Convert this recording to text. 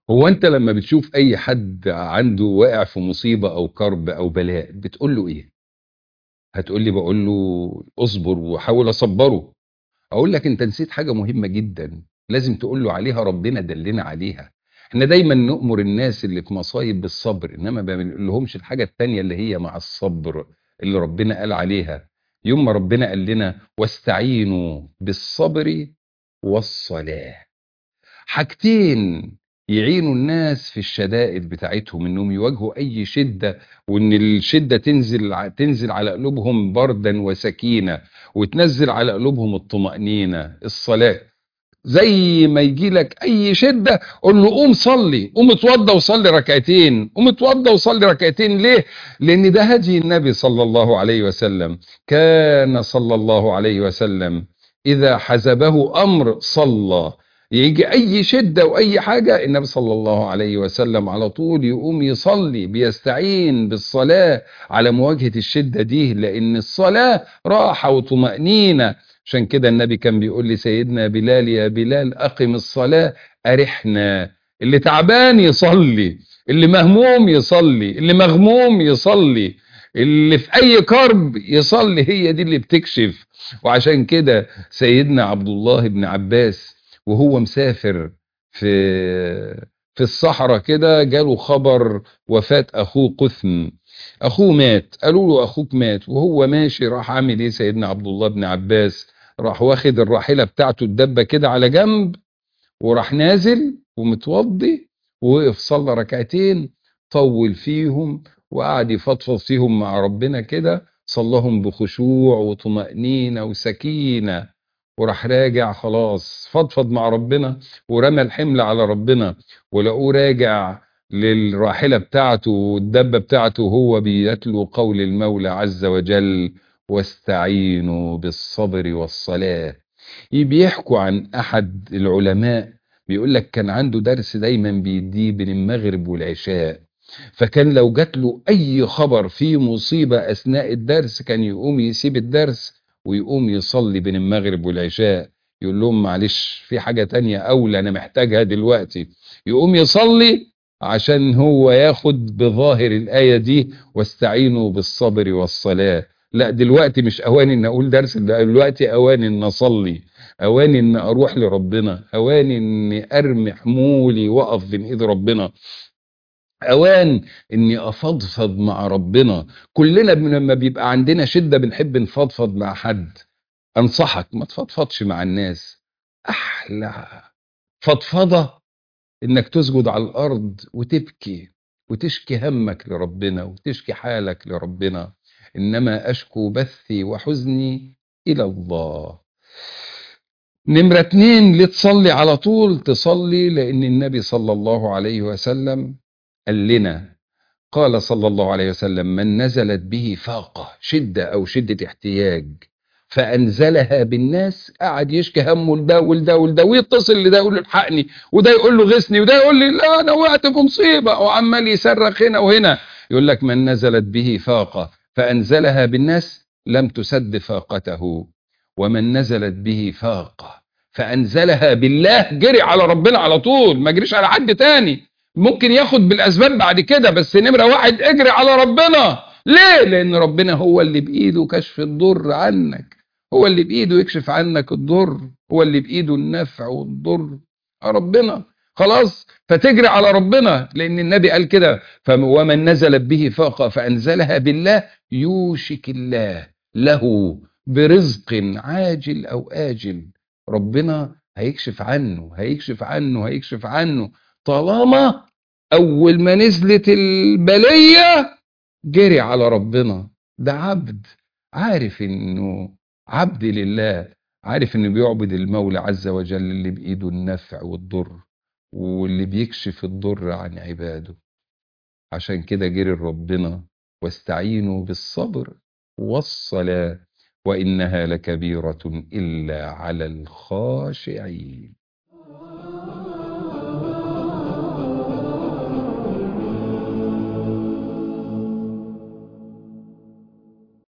هو انت لما بتشوف اي حد عنده واقع في مصيبة او كرب او بلاء بتقول له ايه هتقول لي بقول له اصبر وحاول اصبره اقول لك انت نسيت حاجة مهمة جدا لازم تقول له عليها ربنا دلنا عليها احنا دايما نؤمر الناس اللي في مصايب بالصبر انما ما بنقولهمش الحاجة التانية اللي هي مع الصبر اللي ربنا قال عليها يوم ما ربنا قال لنا واستعينوا بالصبر والصلاة حاجتين يعينوا الناس في الشدائد بتاعتهم انهم يواجهوا اي شده وان الشده تنزل ع- تنزل على قلوبهم بردا وسكينه وتنزل على قلوبهم الطمانينه الصلاه زي ما يجي لك اي شده قول له قوم صلي قوم اتوضى وصلي ركعتين قوم اتوضى وصلي ركعتين ليه لان ده هدي النبي صلى الله عليه وسلم كان صلى الله عليه وسلم اذا حزبه امر صلى يجي اي شده واي حاجه النبي صلى الله عليه وسلم على طول يقوم يصلي بيستعين بالصلاه على مواجهه الشده دي لان الصلاه راحه وطمانينه عشان كده النبي كان بيقول لسيدنا بلال يا بلال أقم الصلاة أرحنا اللي تعبان يصلي اللي مهموم يصلي اللي مغموم يصلي اللي في أي كرب يصلي هي دي اللي بتكشف وعشان كده سيدنا عبد الله بن عباس وهو مسافر في في الصحراء كده جاله خبر وفاة أخوه قثم أخوه مات قالوا له أخوك مات وهو ماشي راح عامل إيه سيدنا عبد الله بن عباس راح واخد الراحلة بتاعته الدبة كده على جنب وراح نازل ومتوضي ووقف صلى ركعتين طول فيهم وقعد يفضفض فيهم مع ربنا كده صلهم بخشوع وطمأنينة وسكينة وراح راجع خلاص فضفض مع ربنا ورمى الحمل على ربنا ولقوه راجع للراحلة بتاعته والدبة بتاعته وهو بيتلو قول المولى عز وجل واستعينوا بالصبر والصلاة بيحكوا عن أحد العلماء بيقول لك كان عنده درس دايما بيديه بين المغرب والعشاء فكان لو جات له أي خبر فيه مصيبة أثناء الدرس كان يقوم يسيب الدرس ويقوم يصلي بين المغرب والعشاء يقول لهم معلش في حاجة تانية أولى أنا محتاجها دلوقتي يقوم يصلي عشان هو ياخد بظاهر الآية دي واستعينوا بالصبر والصلاة لا دلوقتي مش اواني ان اقول درس ده دلوقتي اواني ان اصلي اواني ان اروح لربنا اواني ان ارمي حمولي واقف بين ايد ربنا اوان اني افضفض مع ربنا كلنا لما بيبقى عندنا شده بنحب نفضفض مع حد انصحك ما تفضفضش مع الناس احلى فضفضه انك تسجد على الارض وتبكي وتشكي همك لربنا وتشكي حالك لربنا انما اشكو بثي وحزني الى الله نمرة اتنين لتصلي على طول تصلي لان النبي صلى الله عليه وسلم قال لنا قال صلى الله عليه وسلم من نزلت به فاقة شدة او شدة احتياج فانزلها بالناس قعد يشكي همه لده ولده ولده ويتصل لده يقول له الحقني وده يقول له غثني وده يقول لي لا انا وقعت في مصيبه وعمال يصرخ هنا وهنا يقول لك من نزلت به فاقه فانزلها بالناس لم تسد فاقته ومن نزلت به فاقه فانزلها بالله جري على ربنا على طول ما جريش على حد تاني ممكن ياخد بالاسباب بعد كده بس نمره واحد اجري على ربنا ليه لان ربنا هو اللي بايده كشف الضر عنك هو اللي بايده يكشف عنك الضر هو اللي بايده النفع والضر ربنا خلاص فتجري على ربنا لان النبي قال كده ومن نزلت به فاقه فانزلها بالله يوشك الله له برزق عاجل او اجل ربنا هيكشف عنه هيكشف عنه هيكشف عنه طالما اول ما نزلت البليه جري على ربنا ده عبد عارف انه عبد لله عارف انه بيعبد المولى عز وجل اللي بايده النفع والضر واللي بيكشف الضر عن عباده عشان كده جري ربنا واستعينوا بالصبر والصلاة وإنها لكبيرة إلا على الخاشعين